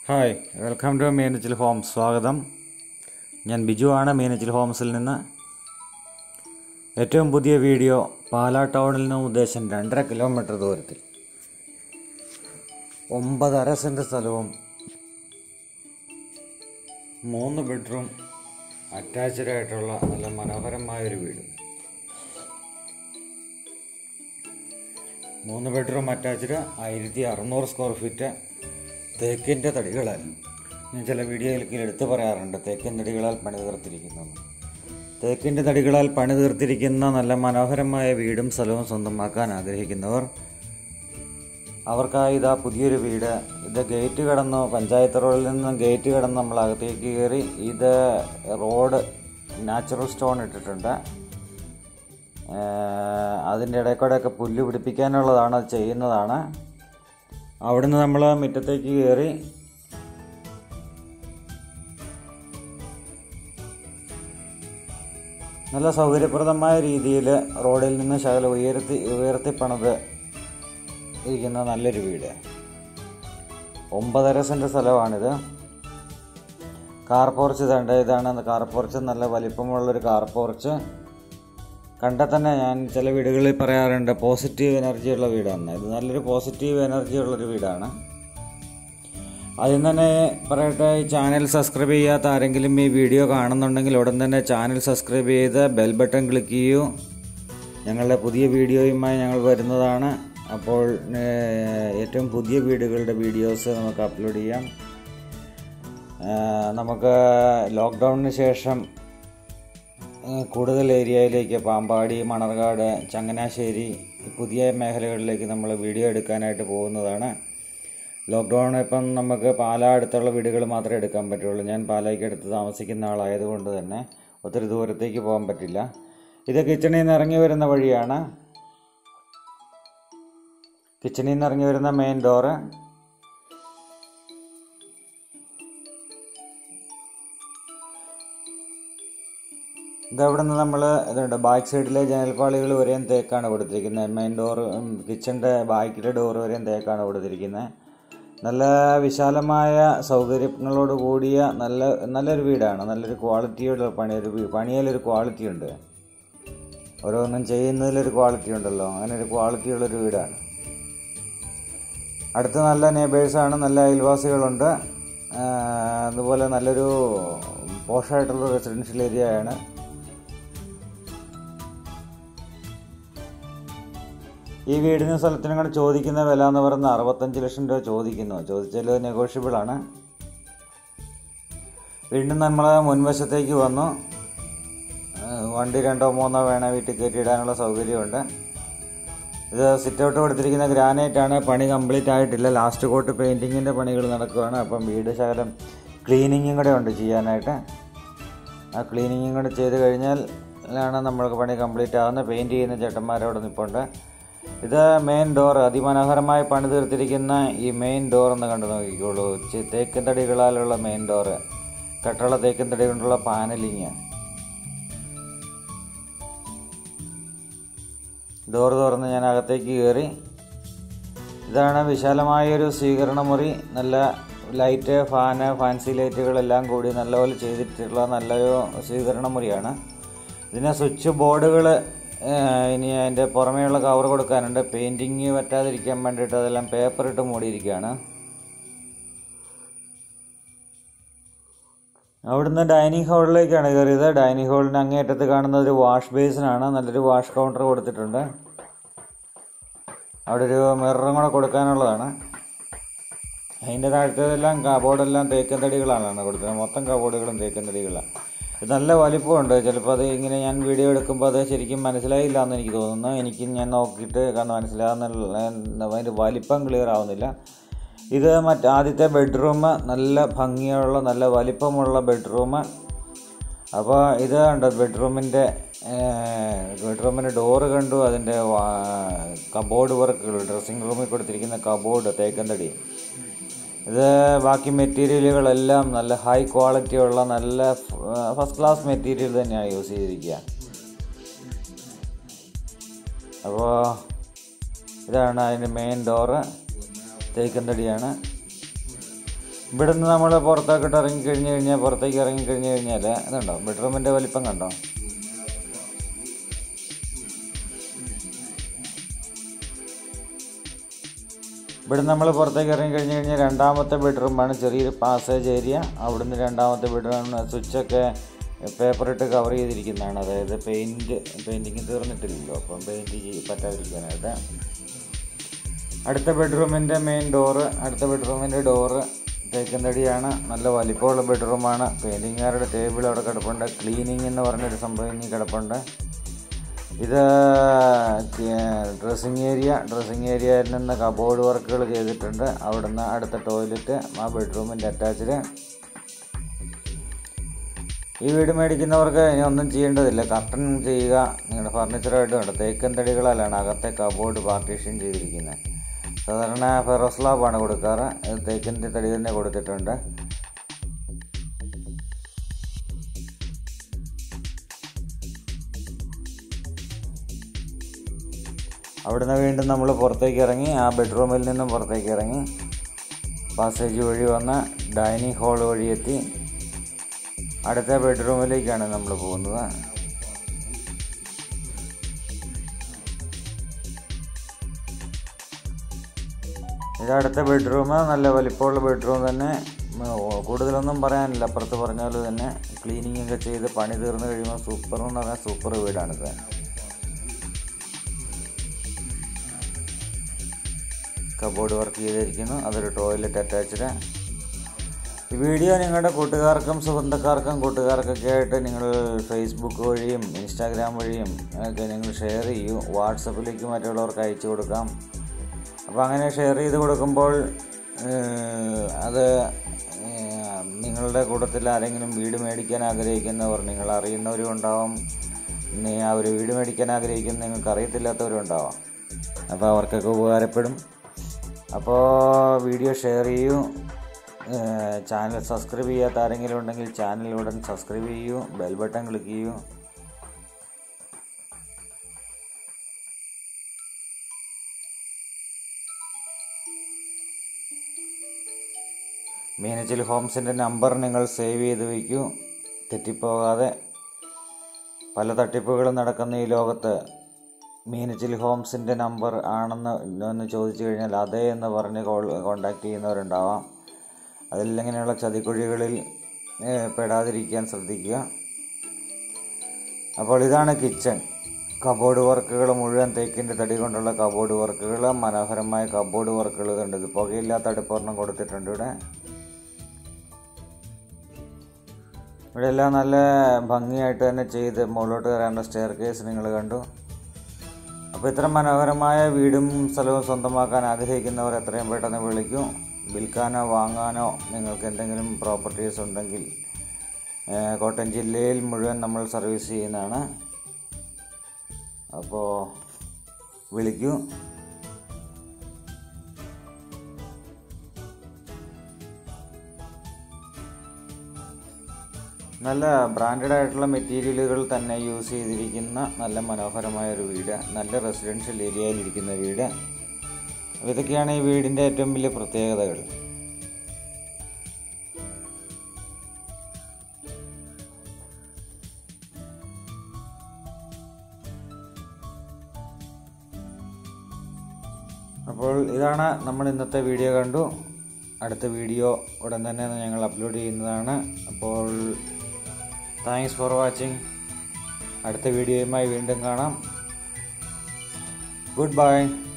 hi welcome to Meenachil Homes സ്വാഗതം ഞാൻ ബിജു ആണ് മീനച്ചിൽ ഹോംസിൽ നിന്ന് ഏറ്റവും പുതിയ വീഡിയോ പാലാ ടൗണിൽ നിന്ന് ഉദ്ദേശം രണ്ടര കിലോമീറ്റർ ദൂരത്തിൽ ഒമ്പതര സെൻറ്റ് സ്ഥലവും മൂന്ന് ബെഡ്റൂം അറ്റാച്ച്ഡ് ആയിട്ടുള്ള നല്ല മനോഹരമായൊരു വീട് മൂന്ന് ബെഡ്റൂം അറ്റാച്ച്ഡ് ആയിരത്തി അറുന്നൂറ് സ്ക്വയർ ഫീറ്റ് തേക്കിൻ്റെ തടികളാൽ ഞാൻ ചില വീഡിയോയിലേക്ക് എടുത്തു പറയാറുണ്ട് തേക്കിൻ തടികളാൽ പണി തീർത്തിരിക്കുന്നത് തേക്കിൻ്റെ തടികളാൽ പണി തീർത്തിരിക്കുന്ന നല്ല മനോഹരമായ വീടും സ്ഥലവും സ്വന്തമാക്കാൻ ആഗ്രഹിക്കുന്നവർ അവർക്കായി ഇതാ പുതിയൊരു വീട് ഇത് ഗേറ്റ് കടന്നു പഞ്ചായത്ത് റോഡിൽ നിന്ന് ഗേറ്റ് കടന്ന് നമ്മൾ അകത്തേക്ക് കയറി ഇത് റോഡ് നാച്ചുറൽ സ്റ്റോൺ ഇട്ടിട്ടുണ്ട് ഏഹ് അതിൻ്റെ ഇടയിൽ കൂടെയൊക്കെ പുല്ല് പിടിപ്പിക്കാനുള്ളതാണ് അത് ചെയ്യുന്നതാണ് അവിടുന്ന് നമ്മൾ മുറ്റത്തേക്ക് കയറി നല്ല സൗകര്യപ്രദമായ രീതിയിൽ റോഡിൽ നിന്ന് ശകലം ഉയർത്തി ഉയർത്തിപ്പണത് ഇരിക്കുന്ന നല്ലൊരു വീട് ഒമ്പതര സെൻറ്റ് സ്ഥലമാണിത് കാർ പോർച്ച് ഇതുണ്ട് ഇതാണ് കാർ പോർച്ച് നല്ല വലിപ്പമുള്ളൊരു കാർ പോർച്ച് കണ്ടാൽ തന്നെ ഞാൻ ചില വീടുകളിൽ പറയാറുണ്ട് പോസിറ്റീവ് എനർജി ഉള്ള വീടാണ് ഇത് നല്ലൊരു പോസിറ്റീവ് എനർജി ഉള്ളൊരു വീടാണ് ആദ്യം തന്നെ പറയട്ടെ ഈ ചാനൽ സബ്സ്ക്രൈബ് ചെയ്യാത്ത ആരെങ്കിലും ഈ വീഡിയോ കാണുന്നുണ്ടെങ്കിൽ ഉടൻ തന്നെ ചാനൽ സബ്സ്ക്രൈബ് ചെയ്ത് ബെൽ ബട്ടൺ ക്ലിക്ക് ചെയ്യൂ ഞങ്ങളുടെ പുതിയ വീഡിയോയുമായി ഞങ്ങൾ വരുന്നതാണ് അപ്പോൾ ഏഹ്, ഏറ്റവും പുതിയ വീടുകളുടെ വീഡിയോസ് നമുക്ക് അപ്ലോഡ് ചെയ്യാം ഏഹ്, നമുക്ക് ലോക്ക്ഡൗണിന് ശേഷം ഏഹ് കൂടുതൽ ഏരിയയിലേക്ക് പാമ്പാടി മണർകാട് ചങ്ങനാശ്ശേരി ഈ പുതിയ മേഖലകളിലേക്ക് നമ്മൾ വീഡിയോ എടുക്കാനായിട്ട് പോകുന്നതാണ് ലോക്ക്ഡൗൺ ഇപ്പം നമുക്ക് പാലാ അടുത്തുള്ള വീടുകൾ മാത്രമേ എടുക്കാൻ പറ്റുള്ളൂ ഞാൻ പാലായ്ക്ക് അടുത്ത് താമസിക്കുന്ന ആളായതുകൊണ്ട് തന്നെ ഒത്തിരി ദൂരത്തേക്ക് പോകാൻ പറ്റില്ല ഇത് കിച്ചണിൽ നിന്ന് ഇറങ്ങി വരുന്ന വഴിയാണ് കിച്ചണിൽ നിന്ന് ഇറങ്ങി വരുന്ന മെയിൻ ഡോറ് ഇതവിടെ നിന്ന് നമ്മൾ ഇതുണ്ട് ബാക്ക് സൈഡിലെ ജനൽപ്പാളികൾ വരെയും തേക്കാണ് കൊടുത്തിരിക്കുന്നത് മെയിൻ ഡോർ കിച്ചൻ്റെ ബാക്കിലെ ഡോർ വരെയും തേക്കാണ് കൊടുത്തിരിക്കുന്നത് നല്ല വിശാലമായ സൗകര്യങ്ങളോട് കൂടിയ നല്ല നല്ലൊരു വീടാണ് നല്ലൊരു ക്വാളിറ്റിയുള്ള പണി ഒരു വീ- പണിയിലൊരു ക്വാളിറ്റി ഉണ്ട് ഓരോന്നും ചെയ്യുന്നതിലൊരു ക്വാളിറ്റി ഉണ്ടല്ലോ അങ്ങനെ ഒരു ക്വാളിറ്റി ഉള്ളൊരു വീടാണ് അടുത്ത് നല്ല നെയ്ബേഴ്സാണ് നല്ല അയൽവാസികളുണ്ട് ആ, അതുപോലെ നല്ലൊരു പോഷായിട്ടുള്ള റെസിഡൻഷ്യൽ ഏരിയ ആണ് ഈ വീടിന് സ്ഥലത്തിനും കൂടെ ചോദിക്കുന്ന വില എന്ന് പറയുന്നത് അറുപത്തഞ്ച് ലക്ഷം രൂപ ചോദിക്കുന്നു ചോദിച്ചാൽ നെഗോഷ്യബിൾ ആണ് വീണ്ടും നമ്മൾ മുൻവശത്തേക്ക് വന്നു ആ, വണ്ടി രണ്ടോ മൂന്നോ വേണേൽ വീട്ടിൽ കയറ്റിയിടാനുള്ള സൗകര്യമുണ്ട് ഇത് സിറ്റ് ഔട്ട് കൊടുത്തിരിക്കുന്ന ഗ്രാനൈറ്റ് ആണ് പണി കംപ്ലീറ്റ് ആയിട്ടില്ല ലാസ്റ്റ് കോട്ട് പെയിൻറ്റിങ്ങിൻ്റെ പണികൾ നടക്കുകയാണ് അപ്പം വീട് ശകലം ക്ലീനിങ്ങും കൂടെ ഉണ്ട് ചെയ്യാനായിട്ട് ആ ക്ലീനിങ്ങും കൂടെ ചെയ്ത് കഴിഞ്ഞാൽ ആണ് നമ്മൾക്ക് പണി കംപ്ലീറ്റ് ആവുന്ന പെയിൻറ്റ് ചെയ്യുന്ന ചേട്ടന്മാരവിടെ നിൽപ്പുണ്ട് ഇത് മെയിൻ ഡോർ അതിമനോഹരമായി പണി തീർത്തിരിക്കുന്ന ഈ മെയിൻ ഡോർ എന്ന് കണ്ടു നോക്കിക്കോളൂ ചെ- തേക്കിൻ തടികളാലുള്ള മെയിൻ ഡോറ് കട്ടുള്ള തേക്കിൻ തടി കൊണ്ടുള്ള പാനലിങ് ഡോർ തുറന്ന് ഞാൻ അകത്തേക്ക് കയറി ഇതാണ് വിശാലമായൊരു സ്വീകരണ മുറി നല്ല ലൈറ്റ് ഫാന് ഫാൻസി ലൈറ്റുകളെല്ലാം കൂടി നല്ലപോലെ ചെയ്തിട്ടുള്ള നല്ലൊരു സ്വീകരണ മുറിയാണ് ഇതിന് സ്വിച്ച് ബോർഡുകൾ ഇനി അതിൻ്റെ പുറമേയുള്ള കവർ കൊടുക്കാനുണ്ട് പെയിൻറ്റിങ് പറ്റാതിരിക്കാൻ വേണ്ടിയിട്ട് അതെല്ലാം പേപ്പർ ഇട്ട് മൂടിയിരിക്കുകയാണ് അവിടുന്ന് ഡൈനിങ് ഹാളിലേക്കാണ് കയറിയത് ഡൈനിങ് ഹാളിന് അങ്ങേയറ്റത്ത് കാണുന്ന ഒരു വാഷ് ബേസിനാണ് നല്ലൊരു വാഷ് കൗണ്ടർ കൊടുത്തിട്ടുണ്ട് അവിടെ ഒരു മിററും കൂടെ കൊടുക്കാനുള്ളതാണ് അതിൻ്റെ താഴത്തേതെല്ലാം കബോർഡെല്ലാം തേക്കൻ തടികളാണ് കൊടുത്തത് മൊത്തം കബോർഡുകളും തേക്കൻ തടികളാണ് ഇത് നല്ല വലിപ്പമുണ്ട് ചിലപ്പോൾ അത് ഇങ്ങനെ ഞാൻ വീഡിയോ എടുക്കുമ്പോൾ അത് ശരിക്കും മനസ്സിലായില്ല എന്ന് എനിക്ക് തോന്നുന്നു എനിക്ക് ഞാൻ നോക്കിയിട്ട് കാരണം മനസ്സിലാകുന്ന അതിൻ്റെ വലിപ്പം ക്ലിയർ ആവുന്നില്ല ഇത് മറ്റ് ആദ്യത്തെ ബെഡ്റൂം നല്ല ഭംഗിയുള്ള നല്ല വലിപ്പമുള്ള ബെഡ്റൂം അപ്പോൾ ഇത് കണ്ടോ ബെഡ്റൂമിൻ്റെ ബെഡ്റൂമിൻ്റെ ഡോറ് കണ്ടു അതിൻ്റെ കബോർഡ് വർക്കുകൾ ഡ്രസ്സിങ് റൂമിൽ കൊടുത്തിരിക്കുന്ന കബോർഡ് തേക്കന്തടി ഇത് ബാക്കി മെറ്റീരിയലുകളെല്ലാം നല്ല ഹൈ ക്വാളിറ്റി ഉള്ള നല്ല ഫസ്റ്റ് ക്ലാസ് മെറ്റീരിയൽ തന്നെയാണ് യൂസ് ചെയ്തിരിക്കുക അപ്പോൾ ഇതാണ് അതിൻ്റെ മെയിൻ ഡോറ് തേക്കന്തടിയാണ് ഇവിടുന്ന് നമ്മൾ പുറത്തേക്കിട്ട് ഇറങ്ങി കഴിഞ്ഞ് കഴിഞ്ഞാൽ പുറത്തേക്ക് ഇറങ്ങി കഴിഞ്ഞ് കഴിഞ്ഞാൽ ഇതുണ്ടോ ബെഡ്റൂമിൻ്റെ വലിപ്പം കണ്ടോ ഇവിടെ നമ്മൾ പുറത്തേക്ക് ഇറങ്ങി കഴിഞ്ഞ് കഴിഞ്ഞാൽ രണ്ടാമത്തെ ബെഡ്റൂമാണ് ചെറിയൊരു പാസേജ് ഏരിയ അവിടുന്ന് രണ്ടാമത്തെ ബെഡ്റൂം സ്വിച്ചൊക്കെ പേപ്പർ ഇട്ട് കവർ ചെയ്തിരിക്കുന്നതാണ് അതായത് പെയിൻറ്റ് പെയിൻറ്റിങ് തീർന്നിട്ടില്ലല്ലോ അപ്പം പെയിൻറ്റ് പറ്റാതിരിക്കാനായിട്ട് അടുത്ത ബെഡ്റൂമിൻ്റെ മെയിൻ ഡോറ് അടുത്ത ബെഡ്റൂമിൻ്റെ ഡോറ് തേക്കൻ തടിയാണ് നല്ല വലിപ്പമുള്ള ബെഡ്റൂമാണ് പെയിൻറ്റിങ്ങുകാരുടെ ടേബിൾ അവിടെ കിടപ്പുണ്ട് ക്ലീനിങ് എന്ന് പറഞ്ഞൊരു സംഭവം ഇനി കിടപ്പുണ്ട് ഇത് ഡ്രസ്സിങ് ഏരിയ ഡ്രസ്സിങ് ഏരിയയിൽ നിന്ന് കബോർഡ് വർക്കുകൾ ചെയ്തിട്ടുണ്ട് അവിടുന്ന് അടുത്ത ടോയ്ലറ്റ് ആ ബെഡ്റൂമിൻ്റെ അറ്റാച്ച്ഡ് ഈ വീട് മേടിക്കുന്നവർക്ക് ഇനി ഒന്നും ചെയ്യേണ്ടതില്ല കർട്ടൻ ചെയ്യുക നിങ്ങളുടെ ഫർണിച്ചറായിട്ട് ഉണ്ട് തേക്കൻ തടികളാലാണ് അകത്തെ കബോർഡ് പാർട്ടീഷൻ ചെയ്തിരിക്കുന്നത് സാധാരണ ഫെറോസ്ലാബാണ് കൊടുക്കാറ് ഇത് തേക്കിൻ്റെ തടി തന്നെ കൊടുത്തിട്ടുണ്ട് അവിടുന്ന് വീണ്ടും നമ്മൾ പുറത്തേക്ക് ഇറങ്ങി ആ ബെഡ്റൂമിൽ നിന്നും പുറത്തേക്ക് ഇറങ്ങി പാസേജ് വഴി വന്ന് ഡൈനിങ് ഹാൾ വഴി എത്തി അടുത്ത ബെഡ്റൂമിലേക്കാണ് നമ്മൾ പോകുന്നത് ഇത് അടുത്ത ബെഡ്റൂം നല്ല വലിപ്പമുള്ള ബെഡ്റൂം തന്നെ കൂടുതലൊന്നും പറയാനില്ല അപ്പുറത്ത് പറഞ്ഞ പോലെ തന്നെ ക്ലീനിങ് ഒക്കെ ചെയ്ത് പണി തീർന്നു കഴിയുമ്പോൾ സൂപ്പർ എന്ന് പറഞ്ഞാൽ സൂപ്പർ വീടാണിത് കബോർഡ് വർക്ക് ചെയ്തിരിക്കുന്നു അതൊരു ടോയ്ലറ്റ് അറ്റാച്ച്ഡ് ഈ വീഡിയോ നിങ്ങളുടെ കൂട്ടുകാർക്കും സുഹൃത്തുക്കാർക്കും കൂട്ടുകാർക്കൊക്കെ ആയിട്ട് നിങ്ങൾ ഫേസ്ബുക്ക് വഴിയും ഇൻസ്റ്റാഗ്രാം വഴിയും ഒക്കെ നിങ്ങൾ ഷെയർ ചെയ്യൂ വാട്സപ്പിലേക്ക് മറ്റുള്ളവർക്ക് അയച്ചു കൊടുക്കാം അപ്പോൾ അങ്ങനെ ഷെയർ ചെയ്ത് കൊടുക്കുമ്പോൾ അത് നിങ്ങളുടെ കൂട്ടത്തിൽ ആരെങ്കിലും വീട് മേടിക്കാൻ ആഗ്രഹിക്കുന്നവർ നിങ്ങൾ അറിയുന്നവരും ഉണ്ടാവും ഇനി അവർ വീട് മേടിക്കാൻ ആഗ്രഹിക്കുന്ന നിങ്ങൾക്ക് അറിയത്തില്ലാത്തവരും ഉണ്ടാവാം അപ്പോൾ അവർക്കൊക്കെ ഉപകാരപ്പെടും അപ്പോൾ വീഡിയോ ഷെയർ ചെയ്യൂ ചാനൽ സബ്സ്ക്രൈബ് ചെയ്യാത്ത ആരെങ്കിലും ഉണ്ടെങ്കിൽ ചാനൽ ഉടൻ സബ്സ്ക്രൈബ് ചെയ്യൂ ബെൽ ബട്ടൺ ക്ലിക്ക് ചെയ്യൂ മീനച്ചിൽ ഹോംസിൻ്റെ നമ്പർ നിങ്ങൾ സേവ് ചെയ്ത് വയ്ക്കൂ തെറ്റിപ്പോകാതെ പല തട്ടിപ്പുകളും നടക്കുന്ന ഈ ലോകത്ത് മീനച്ചിൽ ഹോംസിൻ്റെ നമ്പർ ആണെന്ന് എന്ന് ചോദിച്ചു കഴിഞ്ഞാൽ അതെ എന്ന് പറഞ്ഞ് കോൾ കോണ്ടാക്ട് ചെയ്യുന്നവരുണ്ടാവാം അതിലിങ്ങനെയുള്ള ചതിക്കുഴികളിൽ പെടാതിരിക്കാൻ ശ്രദ്ധിക്കുക അപ്പോൾ ഇതാണ് കിച്ചൺ കബോർഡ് വർക്കുകൾ മുഴുവൻ തേക്കിൻ്റെ തടി കൊണ്ടുള്ള കബോർഡ് വർക്കുകൾ മനോഹരമായ കബോർഡ് വർക്കുകൾ കണ്ട് ഇത് പുകയില്ലാത്ത അടുപ്പൊരെണ്ണം കൊടുത്തിട്ടുണ്ട് ഇവിടെ ഇവിടെ എല്ലാം നല്ല ഭംഗിയായിട്ട് തന്നെ ചെയ്ത് മുകളിലോട്ട് കയറാനുള്ള സ്റ്റെയർ കേസ് നിങ്ങൾ കണ്ടു അപ്പോൾ ഇത്ര മനോഹരമായ വീടും സ്ഥലവും സ്വന്തമാക്കാൻ ആഗ്രഹിക്കുന്നവർ എത്രയും പെട്ടെന്ന് വിളിക്കൂ വിൽക്കാനോ വാങ്ങാനോ നിങ്ങൾക്ക് എന്തെങ്കിലും പ്രോപ്പർട്ടീസ് ഉണ്ടെങ്കിൽ കോട്ടയം ജില്ലയിൽ മുഴുവൻ നമ്മൾ സർവീസ് ചെയ്യുന്നതാണ് അപ്പോൾ വിളിക്കൂ നല്ല ബ്രാൻഡഡ് ആയിട്ടുള്ള മെറ്റീരിയലുകൾ തന്നെ യൂസ് ചെയ്തിരിക്കുന്ന നല്ല മനോഹരമായ ഒരു വീട് നല്ല റെസിഡൻഷ്യൽ ഏരിയയിലിരിക്കുന്ന വീട് ഇതൊക്കെയാണ് ഈ വീടിൻ്റെ ഏറ്റവും വലിയ പ്രത്യേകതകൾ അപ്പോൾ ഇതാണ് നമ്മൾ ഇന്നത്തെ വീഡിയോ കണ്ടു അടുത്ത വീഡിയോ ഉടൻ തന്നെ ഞങ്ങൾ അപ്ലോഡ് ചെയ്യുന്നതാണ് അപ്പോൾ താങ്ക്സ് ഫോർ വാച്ചിങ് അടുത്ത വീഡിയോയുമായി വീണ്ടും കാണാം ഗുഡ് ബൈ